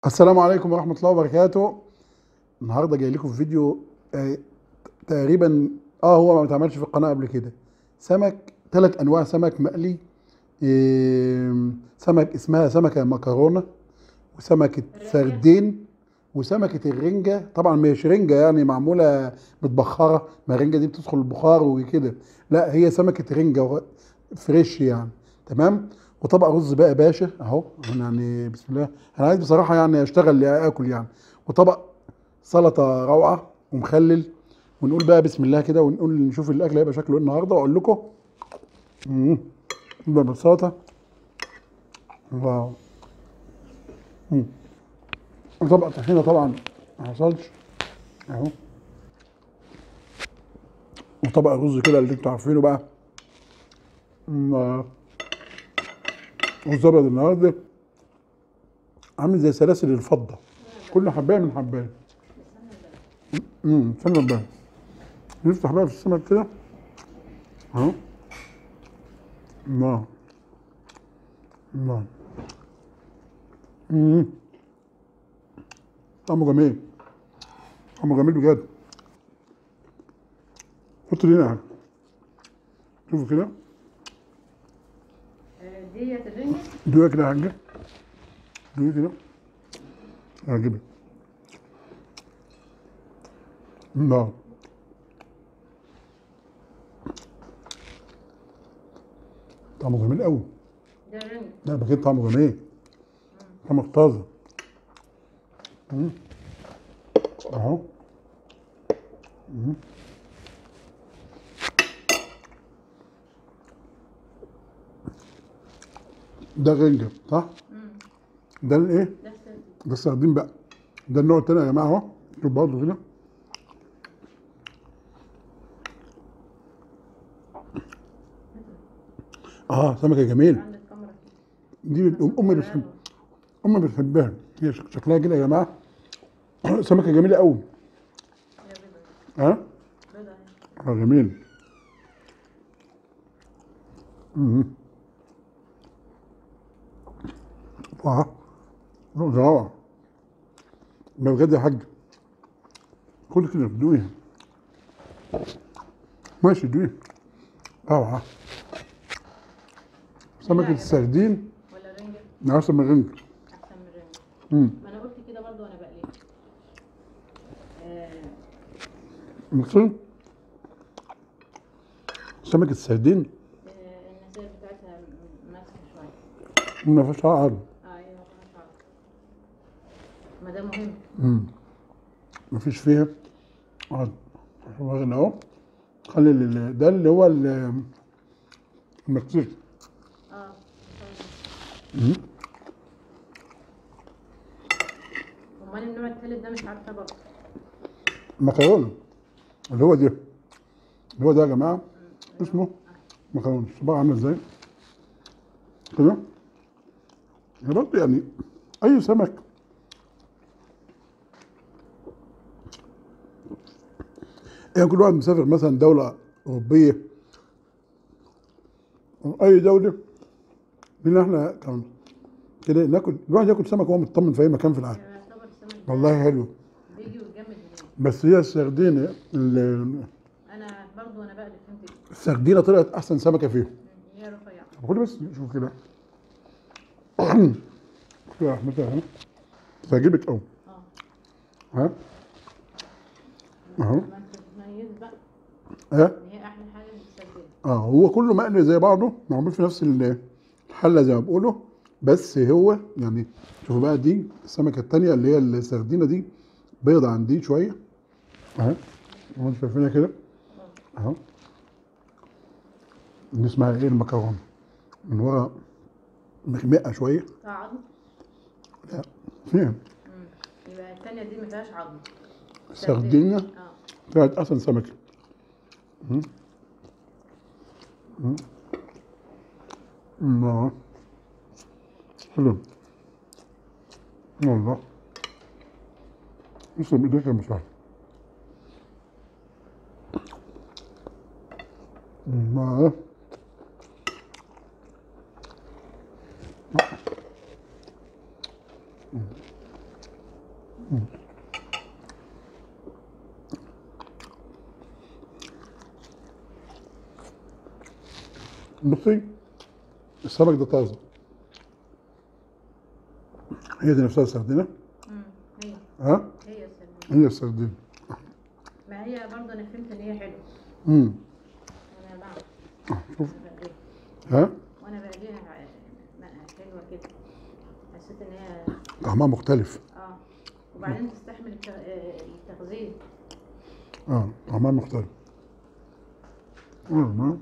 السلام عليكم ورحمة الله وبركاته النهاردة جاي لكم في فيديو آه، تقريبا اه هو ما اتعملش في القناة قبل كده سمك ثلاث انواع سمك مقلي آه، سمك اسمها سمكة مكرونة وسمكة سردين وسمكة الرنجة طبعا مش رنجة يعني معمولة متبخرة ما الرنجة دي بتدخل البخار وكده لا هي سمكة رنجة فريش يعني تمام وطبق رز بقى باشا اهو يعني بسم الله انا عايز بصراحة يعني اشتغل اكل يعني وطبق سلطة روعة ومخلل ونقول بقى بسم الله كده ونقول نشوف الاكل هيبقى شكله ايه النهارده واقول لكم امم نبدا بالسلطة واو مم. وطبق طحينة طبعا ما حصلش اهو وطبق الرز كده اللي انتوا عارفينه بقى مم. والزبد النهارده عامل زي سلاسل الفضة كل حباية من حباية امم سمنة بقى نفتح بقى في السمك كده اهو الله الله امم طعمه جميل طعمه جميل بجد حط لي هنا شوفوا كده ديت الرنجة دوقها كده يا حاجة دوقها كده عجبك الله طعمه جميل قوي ده الرنجة لا بجد طعمه جميل طعمه طازة مم. اهو مم. ده رنجة صح؟ مم. ده الايه؟ ده السردين ده السردين بقى ده النوع التاني يا جماعه اهو شوف برضه كده اه سمكه جميله عندك كاميرا دي أم- امي بتحب امي بتحبها هي شك- شكلها كده يا جماعه سمكه جميله قوي يا بيضة ها بيضة اهي اه جميل مم. اه روعه ده بجد يا حاج كل كده دوقيها ماشي دوقيها روعه سمكة السردين ولا الرنجة أحسن من الرنج أحسن من الرنجة امم ما أنا قلت كده برضه وأنا بقليها آه مصر سمكة السردين آه، النساير بتاعتها م- ماسكة شوية ما فيهاش عقل اه أيوة مش عارفة ما ده مهم امم ما فيش فيها عقل واخد اهو خلي ال- ده اللي هو ال- المكسيك اه مم. أمال النوع التالت ده مش عارفة برضه مكرونة اللي هو ده اللي هو ده يا جماعة اسمه مكرونة الصباع عامل ازاي كده يا برضه يعني أي سمك يعني كل واحد مسافر مثلا دولة أوروبية أو أي دولة لنا احنا كان كده ناكل الواحد ياكل سمك وهو مطمن في أي مكان في العالم يعتبر السمك ده والله حلو بيجي ويتجمد هناك بس هي السردينة ال- أنا برضه وأنا بقلي فهمت كده السردينة طلعت أحسن سمكة فيهم مم، هي رفيعة طب خد بس شوف كده كده يا احمد اهو تعجبك قوي اه ها اهو ما أنت تميز بقى ها إن هي أحلى حاجة السردين اه هو كله مقلي زي بعضه معمول في نفس ال- الحله زي ما بيقولوا بس هو يعني شوفوا بقى دي السمكه التانيه اللي هي السردينه دي بيضة عن دي شويه اهي اهو انتوا شايفينها كده اهو دي اسمها ايه المكرونه من ورا مغمقه شويه فيها عظم لا فيها مم. يبقى التانية دي ما فيهاش عظم سردينة اه طلعت احسن سمكه مم. مم. الله حلو والله يسلم ايديك يا مساعد الله بصي السمك ده طازه هي دي نفسها السردينه امم هي ها هي السردين هي السردينه ما هي برضه انا فهمت ان هي حلوه امم وانا بعمل شوف وانا بقليها ها وانا بقليها لا حلوه كده حسيت ان هي طعمها مختلف اه وبعدين تستحمل الت- آه، التخزين اه طعمها مختلف آه.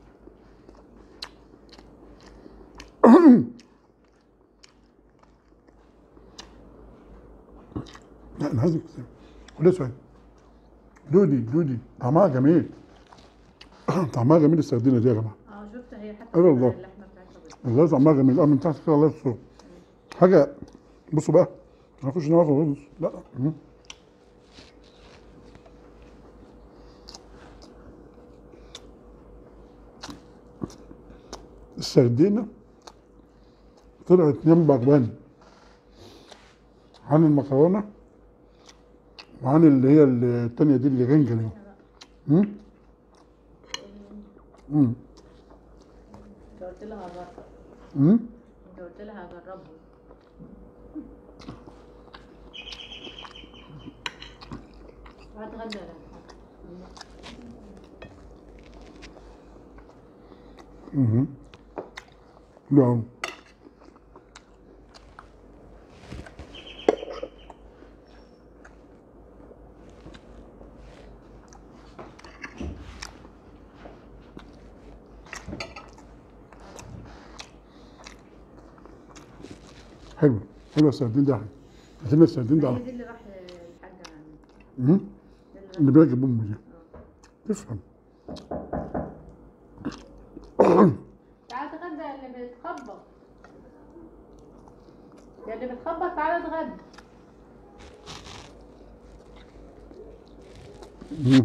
لا انا عايزك كل شويه دودي دودي طعمها جميل طعمها جميل السردينه دي يا جماعه اه شفت هي حتى أيوة والله. اللحمه بتاعتها بيضاء. والله طعمها جميل اه من تحت كده الله يستر حاجه بصوا بقى هنخش ناخد رز لا مم. السردينه طلعت ينبع وان عن المكرونه وعن اللي هي التانية دي اللي رنجة دي مم؟ مم. انت قلت لها هجرب مم؟ انت قلت لها هجربه وهتغدى ولا لا؟ مم. لا حلو حلو السردين ده عايزين السردين ده هي دي اللي راح الحاجه مم؟ دي اللي اللي بيعجب امي دي تفهم تعالى اتغدى يا اللي بتخبط يا اللي بتخبط تعالى اتغدى مم.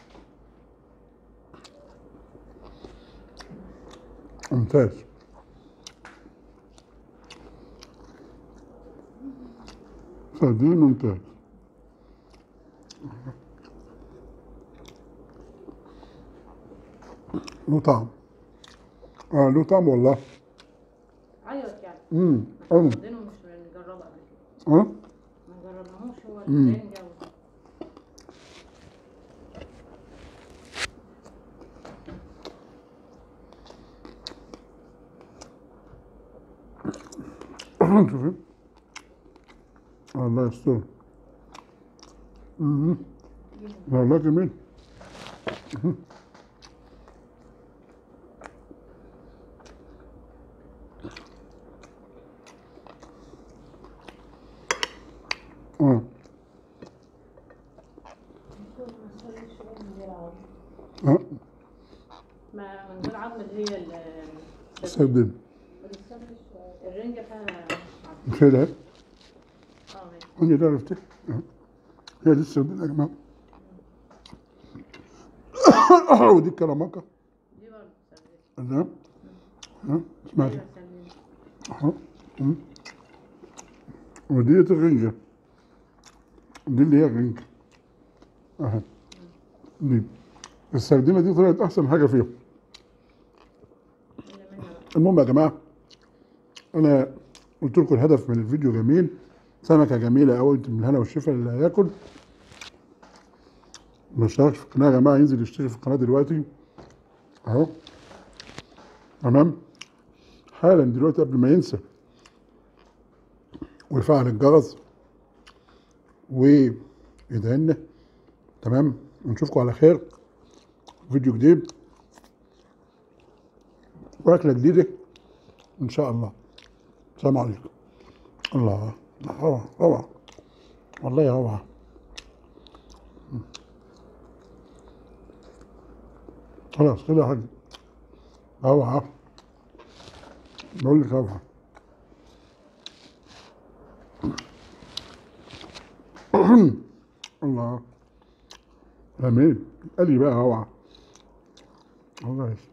ممتاز سردين ممتاز له طعم اه له طعم والله عيط يعني امم احنا أوي. واخدينه مش بنجربه قبل كده اه ما جربناهوش هو مم. الرنجة و... شوفي الله يستر مم. والله جميل مم. اه اه ما من غير عظم اللي هي ال- سردين الرنجة فيها عظم مش هي ده اه ماشي هي ده عرفتي اه. هي دي السردين يا جماعه ودي الكرامكه دي برضه سردين لا ها سمعتي ايوه سردين اهو مم. وديت الرنجة دي اللي هي الرنجة اهي دي السردينة دي طلعت أحسن حاجة فيهم اللي منها بقى المهم يا جماعة أنا قلت لكم الهدف من الفيديو جميل سمكة جميلة أوي أنت من الهنا والشفا اللي هياكل ما اشتركش في القناة يا جماعة ينزل يشترك في القناة دلوقتي أهو تمام حالا دلوقتي قبل ما ينسى ويفعل الجرس ويدعنا تمام ونشوفكم على خير فيديو جديد واكله جديده ان شاء الله السلام عليكم الله روعه روعه والله روعه خلاص كده يا حاج روعه بقول لك روعه الله امين قال لي بقى روعه الله يستر